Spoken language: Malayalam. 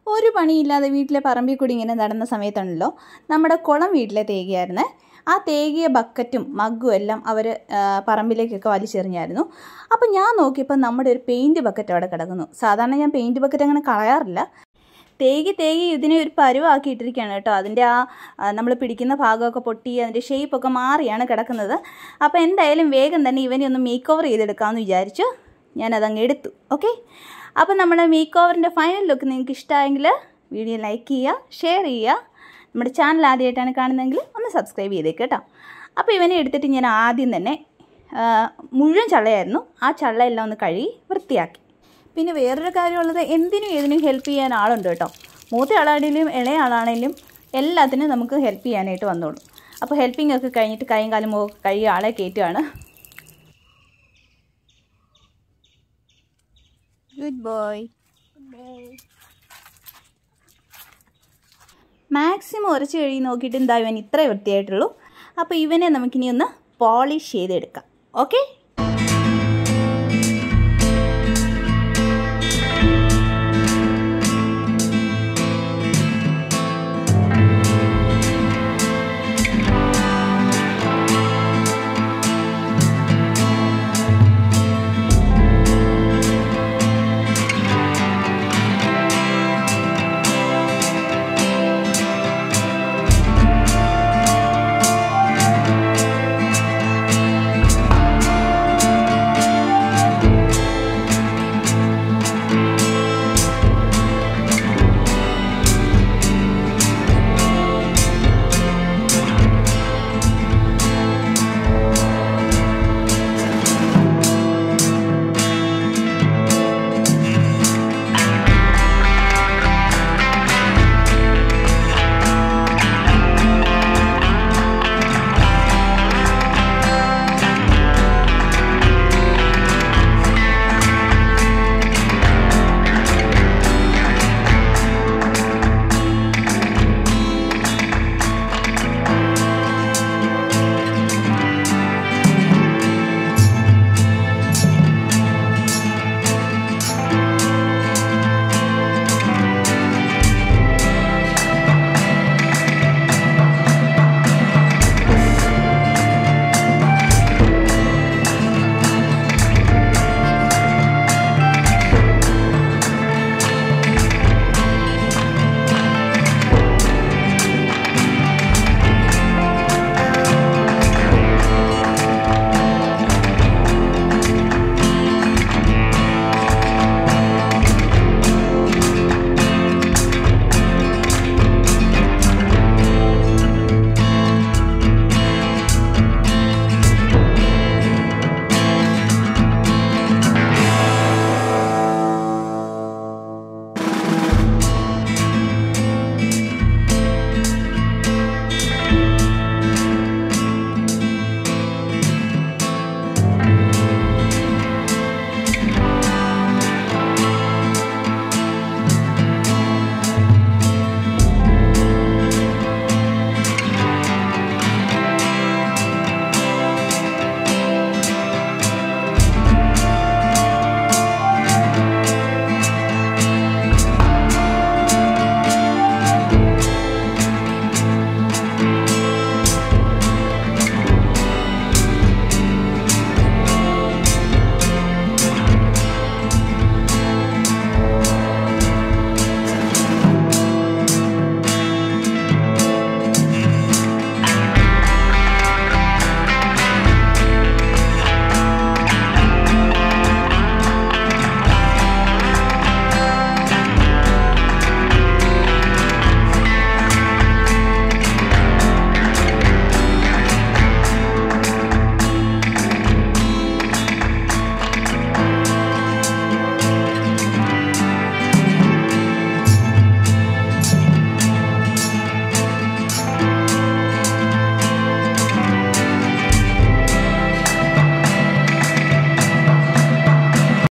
ഒരു പണിയില്ലാതെ വീട്ടിലെ പറമ്പിൽ കൂടി ഇങ്ങനെ നടന്ന സമയത്തുണ്ടല്ലോ നമ്മുടെ കുളം വീട്ടിലെ തേകിയായിരുന്നേ ആ തേകിയ ബക്കറ്റും മഗ്ഗും എല്ലാം അവർ പറമ്പിലേക്കൊക്കെ വലിച്ചെറിഞ്ഞായിരുന്നു അപ്പോൾ ഞാൻ നോക്കിയപ്പോൾ നമ്മുടെ ഒരു പെയിൻറ്റ് ബക്കറ്റ് അവിടെ കിടക്കുന്നു സാധാരണ ഞാൻ പെയിൻറ്റ് ബക്കറ്റ് അങ്ങനെ കളയാറില്ല തേകി തേകി ഇതിനെ ഒരു പരുവാക്കി ഇട്ടിരിക്കുകയാണ് കേട്ടോ അതിൻ്റെ ആ നമ്മൾ പിടിക്കുന്ന ഭാഗമൊക്കെ പൊട്ടി അതിൻ്റെ ഷേപ്പൊക്കെ മാറിയാണ് കിടക്കുന്നത് അപ്പോൾ എന്തായാലും വേഗം തന്നെ ഇവനെ ഒന്ന് മേക്ക് ഓവർ ചെയ്തെടുക്കാമെന്ന് വിചാരിച്ചു ഞാനതങ്ങ് എടുത്തു ഓക്കെ അപ്പോൾ നമ്മുടെ മേക്ക് ഓവറിൻ്റെ ഫൈനൽ ലുക്ക് നിങ്ങൾക്ക് ഇഷ്ടമായെങ്കിൽ വീഡിയോ ലൈക്ക് ചെയ്യുക ഷെയർ ചെയ്യുക നമ്മുടെ ചാനൽ ആദ്യമായിട്ടാണ് കാണുന്നതെങ്കിൽ ഒന്ന് സബ്സ്ക്രൈബ് ചെയ്തേക്ക് കേട്ടോ അപ്പോൾ ഇവനെ എടുത്തിട്ട് ഞാൻ ആദ്യം തന്നെ ആ, മുഴുവൻ ചള്ളയായിരുന്നു ആ ചള്ള എല്ലാം ഒന്ന് കഴുകി വൃത്തിയാക്കി പിന്നെ വേറൊരു കാര്യമുള്ളത് എന്തിനും ഏതിനും ഹെൽപ്പ് ചെയ്യാൻ ആളുണ്ട് കേട്ടോ മൂത്ത ആളാണെങ്കിലും ഇളയ ആളാണെങ്കിലും എല്ലാത്തിനും നമുക്ക് ഹെൽപ്പ് ചെയ്യാനായിട്ട് വന്നോളും അപ്പോൾ ഹെൽപ്പിംഗ് ഒക്കെ കഴിഞ്ഞിട്ട് കൈയും കാലും മുഖമൊക്കെ കഴുകി ആളെ കയറ്റുകയാണ് ഗുഡ് ബോയ് മാക്സിമം ഉരച്ച് കഴുകി നോക്കിയിട്ട് എന്താ ഇവൻ ഇത്രേ വൃത്തിയായിട്ടുള്ളൂ അപ്പോൾ ഇവനെ നമുക്കിനി ഒന്ന് പോളിഷ് ചെയ്തെടുക്കാം ഓക്കെ